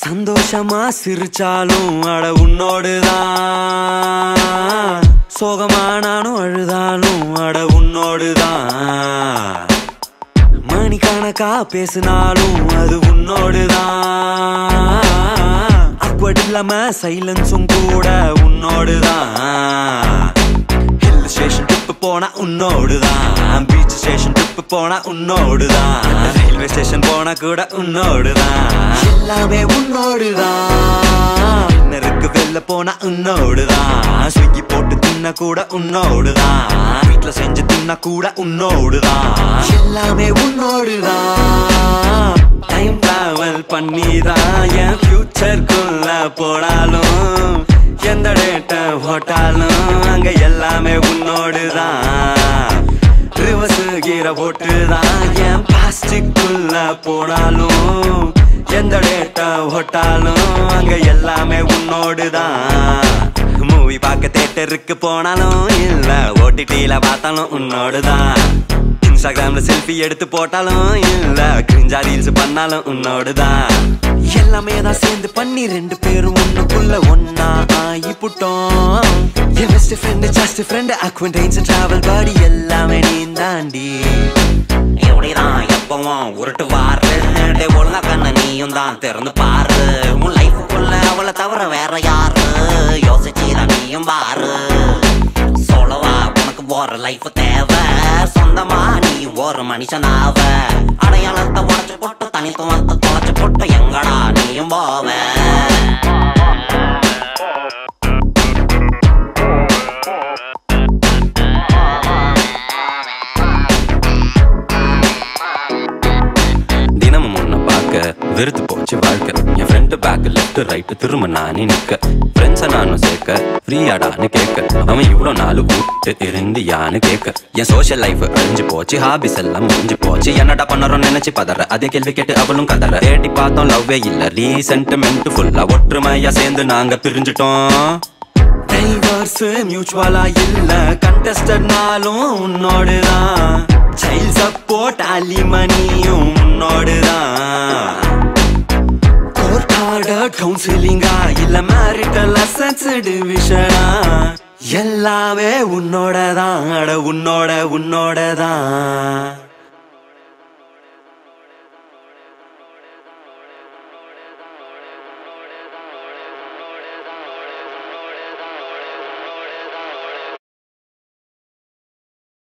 சந்தோஷமா சிரிச்சாலும் அட உன்னோடுதான் சோகமா நானும் அழுதாலும் அட உன்னோடுதான் மணிக்கணக்கா பேசினாலும் அது உன்னோடுதான் அக்வர்ட் இல்லாம சைலன்ஸும் கூட உன்னோடுதான் ஹில் ஸ்டேஷன் ட்ரிப் போனா உன்னோடுதான் பீச் ஸ்டேஷன் ட்ரிப் போனா உன்னோடுதான் ரயில்வே ஸ்டேஷன் போனா கூட உன்னோடுதான் எல்லாமே உன்னோடுதான் டின்னருக்கு வெளில போனா உன்னோடுதான் ஸ்விக்கி போட்டு தின்ன கூட உன்னோடுதான் வீட்ல செஞ்சு தின்ன கூட உன்னோடுதான் எல்லாமே உன்னோடுதான் டைம் டிராவல் பண்ணிதான் என் ஃபியூச்சருக்குள்ள போனாலும் எந்த டேட்ட போட்டாலும் அங்க எல்லாமே உன்னோடுதான் ரிவர்ஸ் கீர போட்டுதான் என் பிளாஸ்டிக்குள்ள போனாலும் எந்த டேட்ட போட்டாலும் அங்க எல்லாமே உன்னோடுதான் மூவி பார்க்க தேட்டருக்கு போனாலும் இல்ல ஓடிடியில பார்த்தாலும் உன்னோடுதான் இன்ஸ்டாகிராம்ல செல்ஃபி எடுத்து போட்டாலும் இல்ல கிரிஞ்சா ரீல்ஸ் பண்ணாலும் உன்னோடுதான் எல்லாமே தான் சேர்ந்து பண்ணி ரெண்டு பேரும் ஒண்ணுக்குள்ள ஒன்னா ஆகி புட்டோம் என் best friend just friend acquaintance travel buddy எல்லாமே நீ தாண்டி இப்படிதான் எப்பவும் உருட்டு வாரு டே ஒழுங்கா கண்ண நீயும் தான் திறந்து பாரு உன் லைஃபுக்குள்ள அவளை தவிர வேற யாரு யோசிச்சுதான் நீயும் பாரு சொல்லவா உனக்கு ஒரு லைஃப் தேவை சொந்தமா நீ ஒரு மனுஷனாவ அடையாளத்தை உடச்சு போட்டு தனித்துவத்தை தொலைச்சு போட்டு எங்கடா நீயும் போவ தினமும் உன்னை பார்க்க வெறுத்து போச்சு வாழ்க்கை என் ஃப்ரெண்டு பேக் லெஃப்ட் ரைட் திரும்ப நானே நிக்க ஃப்ரெண்ட்ஸை நானும் சேர்க்க ஃப்ரீயாடான்னு கேட்க அவன் இவ்வளோ நாள் விட்டு இருந்தியான்னு கேட்க என் சோஷியல் லைஃப் அழிஞ்சு போச்சு ஹாபிஸ் எல்லாம் முடிஞ்சு போச்சு என்னடா பண்ணறோம் நினைச்சு பதற அதே கேள்வி கேட்டு அவளும் கதற தேடி பார்த்தோம் லவ்வே இல்ல ரீசென்டிமெண்ட் ஃபுல்லா ஒற்றுமையா சேர்ந்து நாங்க பிரிஞ்சுட்டோம் டைவர்ஸ் மியூச்சுவலா இல்ல கண்டஸ்டர்னாலும் உன்னோடுதான் சைல்ட் சப்போர்ட் அலிமணியும் உன்னோடுதான் கோர்ட் ஆர்டர் கவுன்சிலிங்கா இல்ல மேரிட்டல் அசன்ஸ் டிவிஷனா எல்லாமே உன்னோடதான் அட உன்னோட உன்னோடதான்